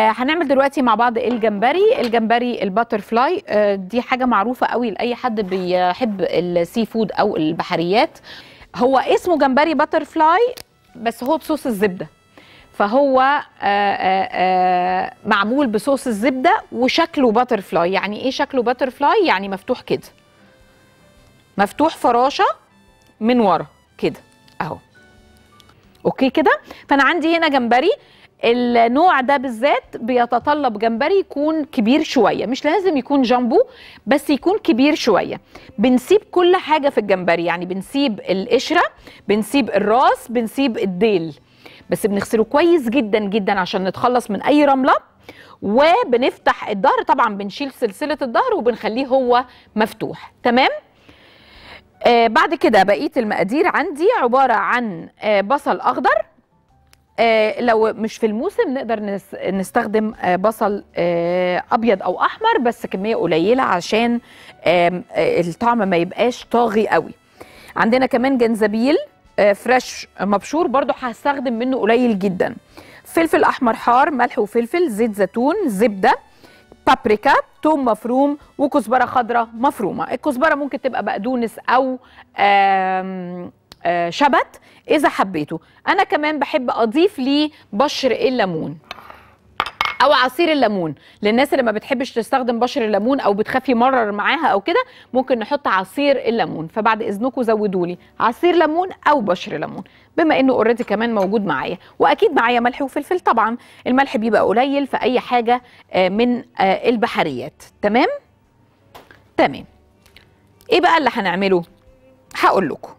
آه هنعمل دلوقتي مع بعض الجمبري الجمبري الباتر فلاي آه دي حاجه معروفه قوي لاي حد بيحب السي فود او البحريات هو اسمه جمبري باتر فلاي بس هو بصوص الزبده فهو آه آه آه معمول بصوص الزبده وشكله باتر فلاي يعني ايه شكله باتر فلاي يعني مفتوح كده مفتوح فراشه من ورا كده اهو اوكي كده فانا عندي هنا جمبري النوع ده بالذات بيتطلب جمبري يكون كبير شويه مش لازم يكون جامبو بس يكون كبير شويه بنسيب كل حاجه في الجمبري يعني بنسيب القشره بنسيب الراس بنسيب الديل بس بنغسله كويس جدا جدا عشان نتخلص من اي رمله وبنفتح الظهر طبعا بنشيل سلسله الظهر وبنخليه هو مفتوح تمام آه بعد كده بقيه المقادير عندي عباره عن آه بصل اخضر آه لو مش في الموسم نقدر نس نستخدم آه بصل آه ابيض او احمر بس كميه قليله عشان آه الطعم ما يبقاش طاغي قوي عندنا كمان جنزبيل آه فريش مبشور برضو هستخدم منه قليل جدا فلفل احمر حار ملح وفلفل زيت زيتون زبده بابريكا توم مفروم وكزبره خضراء مفرومه الكزبره ممكن تبقى بقدونس او آم آه شبت اذا حبيته انا كمان بحب اضيف ليه بشر الليمون او عصير الليمون للناس اللي ما بتحبش تستخدم بشر الليمون او بتخاف يمرر معاها او كده ممكن نحط عصير الليمون فبعد اذنكم زودوا لي عصير ليمون او بشر ليمون بما انه اوريدي كمان موجود معايا واكيد معايا ملح وفلفل طبعا الملح بيبقى قليل في اي حاجه من البحريات تمام تمام ايه بقى اللي هنعمله هقول لكم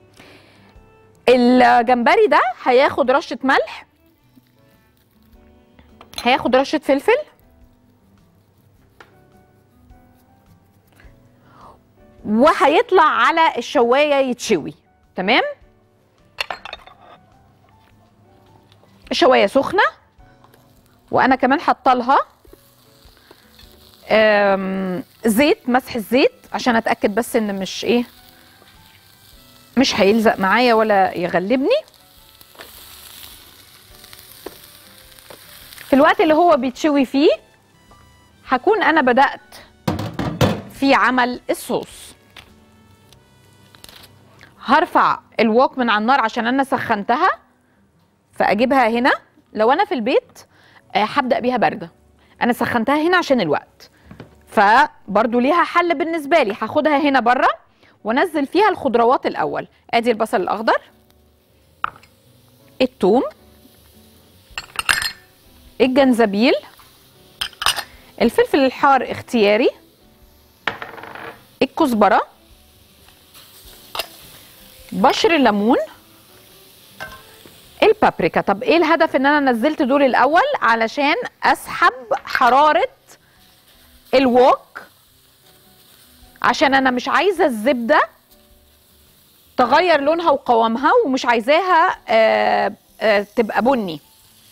الجمبري ده هياخد رشه ملح هياخد رشه فلفل وهيطلع على الشوايه يتشوي تمام الشوايه سخنه وانا كمان حاطه لها زيت مسح الزيت عشان اتاكد بس ان مش ايه مش هيلزق معايا ولا يغلبني في الوقت اللي هو بيتشوي فيه هكون انا بدات في عمل الصوص هرفع الوok من على النار عشان انا سخنتها فاجيبها هنا لو انا في البيت هبدا بيها بارده انا سخنتها هنا عشان الوقت فبرضو ليها حل بالنسبه لي هاخدها هنا بره وانزل فيها الخضروات الاول ادي البصل الاخضر الثوم الجنزبيل الفلفل الحار اختياري الكزبره بشر الليمون البابريكا طب ايه الهدف ان انا نزلت دول الاول علشان اسحب حراره الوok عشان انا مش عايزه الزبده تغير لونها وقوامها ومش عايزاها آآ آآ تبقى بني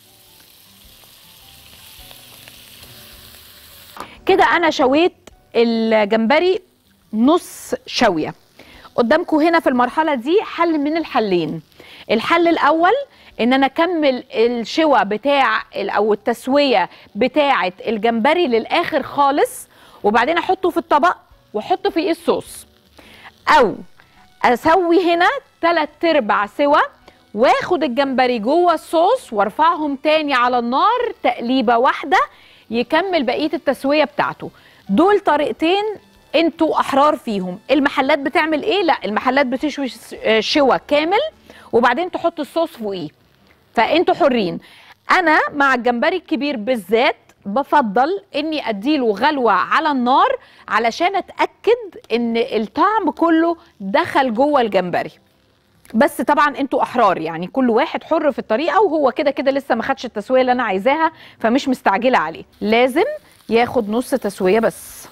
كده انا شويت الجمبري نص شويه قدامكم هنا في المرحله دي حل من الحلين الحل الاول ان انا اكمل الشوى بتاع او التسويه بتاعه الجمبري للاخر خالص وبعدين احطه في الطبق واحط فيه الصوص او اسوي هنا تلات ارباع سوا واخد الجمبري جوه الصوص وارفعهم تاني على النار تقليبه واحده يكمل بقيه التسويه بتاعته دول طريقتين انتوا احرار فيهم المحلات بتعمل ايه لا المحلات بتشوي شوى كامل وبعدين تحط الصوص فوقيه فانتوا حرين انا مع الجمبري الكبير بالذات بفضل اني اديله غلوه على النار علشان اتاكد ان الطعم كله دخل جوه الجمبري بس طبعا انتوا احرار يعني كل واحد حر في الطريقه وهو كده كده لسه ما خدش التسويه اللي انا عايزاها فمش مستعجله عليه لازم ياخد نص تسويه بس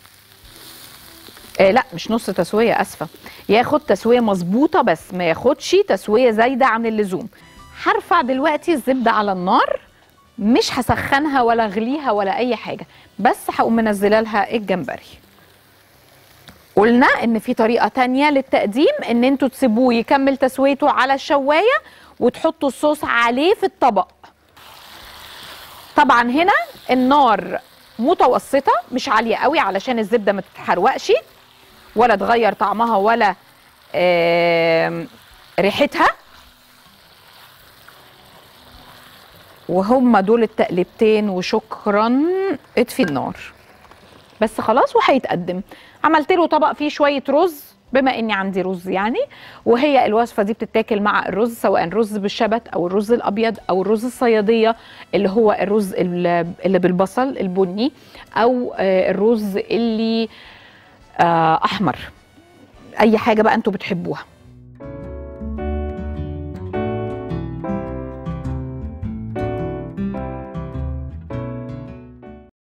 آه لا مش نص تسويه اسفه ياخد تسويه مظبوطه بس ما ياخدش تسويه زايده عن اللزوم هرفع دلوقتي الزبده على النار مش هسخنها ولا اغليها ولا اي حاجه بس هقوم منزله لها الجمبري قلنا ان في طريقه تانية للتقديم ان انتوا تسيبوه يكمل تسويته على الشوايه وتحطوا الصوص عليه في الطبق طبعا هنا النار متوسطه مش عاليه قوي علشان الزبده ما تتحرقش ولا تغير طعمها ولا آم، ريحتها وهم دول التقلبتين وشكرا اطفي النار بس خلاص وهيتقدم عملت له طبق فيه شويه رز بما اني عندي رز يعني وهي الوصفه دي بتتاكل مع الرز سواء رز بالشبت او الرز الابيض او الرز الصياديه اللي هو الرز ال- اللي بالبصل البني او آه، الرز اللي آه، احمر اي حاجه بقى انتوا بتحبوها